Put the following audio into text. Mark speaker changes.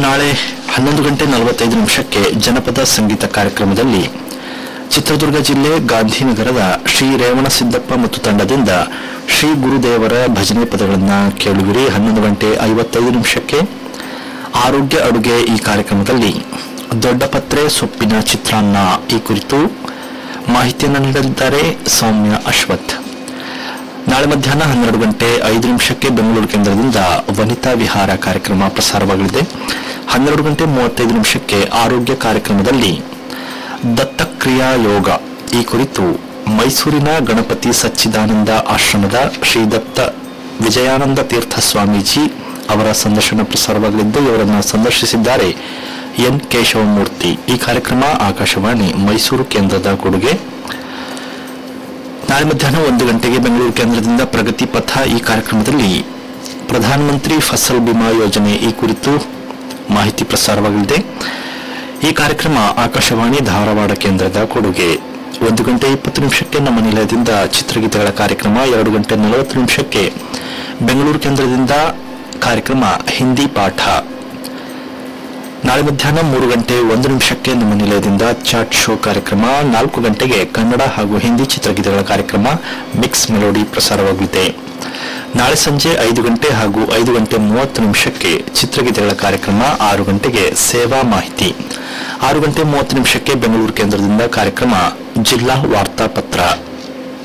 Speaker 1: ನಾಳೆ ಹನ್ನೊಂದು ಗಂಟೆ ನಲವತ್ತೈದು ನಿಮಿಷಕ್ಕೆ ಜನಪದ ಸಂಗೀತ ಕಾರ್ಯಕ್ರಮದಲ್ಲಿ ಚಿತ್ರದುರ್ಗ ಜಿಲ್ಲೆ ಗಾಂಧಿನಗರದ ಶ್ರೀ ರೇವಣ ಸಿದ್ದಪ್ಪ ಮತ್ತು ತಂಡದಿಂದ ಶ್ರೀ ಗುರುದೇವರ ಭಜನೆ ಪದಗಳನ್ನು ಕೇಳುವಿರಿ ಹನ್ನೊಂದು ಗಂಟೆ ಐವತ್ತೈದು ನಿಮಿಷಕ್ಕೆ ಆರೋಗ್ಯ ಅಡುಗೆ ಈ ಕಾರ್ಯಕ್ರಮದಲ್ಲಿ ದೊಡ್ಡಪತ್ರೆ ಸೊಪ್ಪಿನ ಚಿತ್ರಾನ್ನ ಈ ಕುರಿತು ಮಾಹಿತಿಯನ್ನು ನೀಡಲಿದ್ದಾರೆ ಸೌಮ್ಯ ಅಶ್ವಥ್ ನಾಳೆ ಮಧ್ಯಾಹ್ನ ಹನ್ನೆರಡು ಗಂಟೆ ಐದು ನಿಮಿಷಕ್ಕೆ ಬೆಂಗಳೂರು ಕೇಂದ್ರದಿಂದ ವನಿತಾ ವಿಹಾರ ಕಾರ್ಯಕ್ರಮ ಪ್ರಸಾರವಾಗಲಿದೆ ಹನ್ನೆರಡು ಗಂಟೆ ಮೂವತ್ತೈದು ನಿಮಿಷಕ್ಕೆ ಆರೋಗ್ಯ ಕಾರ್ಯಕ್ರಮದಲ್ಲಿ ದತ್ತಕ್ರಿಯಾ ಯೋಗ ಈ ಕುರಿತು ಮೈಸೂರಿನ ಗಣಪತಿ ಸಚ್ಚಿದಾನಂದ ಆಶ್ರಮದ ಶ್ರೀ ದತ್ತ ವಿಜಯಾನಂದ ತೀರ್ಥ ಸ್ವಾಮೀಜಿ ಅವರ ಸಂದರ್ಶನ ಪ್ರಸಾರವಾಗಲಿದ್ದು ಇವರನ್ನು ಸಂದರ್ಶಿಸಿದ್ದಾರೆ ಎನ್ ಕೇಶವಮೂರ್ತಿ ಈ ಕಾರ್ಯಕ್ರಮ ಆಕಾಶವಾಣಿ ಮೈಸೂರು ಕೇಂದ್ರದ ಕೊಡುಗೆ ನಾಳೆ ಮಧ್ಯಾಹ್ನ ಒಂದು ಗಂಟೆಗೆ ಬೆಂಗಳೂರು ಕೇಂದ್ರದಿಂದ ಪ್ರಗತಿ ಪಥ ಈ ಕಾರ್ಯಕ್ರಮದಲ್ಲಿ ಪ್ರಧಾನಮಂತ್ರಿ ಫಸಲ್ ಬಿಮಾ ಯೋಜನೆ ಈ ಕುರಿತು ಮಾಹಿತಿ ಪ್ರಸಾರವಾಗಲಿದೆ ಈ ಕಾರ್ಯಕ್ರಮ ಆಕಾಶವಾಣಿ ಧಾರವಾಡ ಕೇಂದ್ರದ ಕೊಡುಗೆ ಒಂದು ಗಂಟೆ ಇಪ್ಪತ್ತು ನಿಮಿಷಕ್ಕೆ ನಮ್ಮ ನಿಲಯದಿಂದ ಚಿತ್ರಗೀತೆಗಳ ಕಾರ್ಯಕ್ರಮ ಎರಡು ಗಂಟೆ ನಲವತ್ತು ನಿಮಿಷಕ್ಕೆ ಬೆಂಗಳೂರು ಕೇಂದ್ರದಿಂದ ಕಾರ್ಯಕ್ರಮ ಹಿಂದಿ ಪಾಠ ನಾಳೆ ಮಧ್ಯಾಹ್ನ ಮೂರು ಗಂಟೆ ಒಂದು ನಿಮಿಷಕ್ಕೆ ನಮ್ಮ ನಿಲಯದಿಂದ ಚಾಟ್ ಶೋ ಕಾರ್ಯಕ್ರಮ ನಾಲ್ಕು ಗಂಟೆಗೆ ಕನ್ನಡ ಹಾಗೂ ಹಿಂದಿ ಚಿತ್ರಗೀತೆಗಳ ಕಾರ್ಯಕ್ರಮ ಮಿಕ್ಸ್ ಮೆಲೋಡಿ ಪ್ರಸಾರವಾಗಲಿದೆ ನಾಳೆ ಸಂಜೆ ಐದು ಗಂಟೆ ಹಾಗೂ ಐದು ಗಂಟೆ ಮೂವತ್ತು ನಿಮಿಷಕ್ಕೆ ಚಿತ್ರಗೀತೆಗಳ ಕಾರ್ಯಕ್ರಮ ಆರು ಗಂಟೆಗೆ ಸೇವಾ ಮಾಹಿತಿ ಆರು ಗಂಟೆ ಮೂವತ್ತು ನಿಮಿಷಕ್ಕೆ ಬೆಂಗಳೂರು ಕೇಂದ್ರದಿಂದ ಕಾರ್ಯಕ್ರಮ ಜಿಲ್ಲಾ ವಾರ್ತಾಪತ್ರ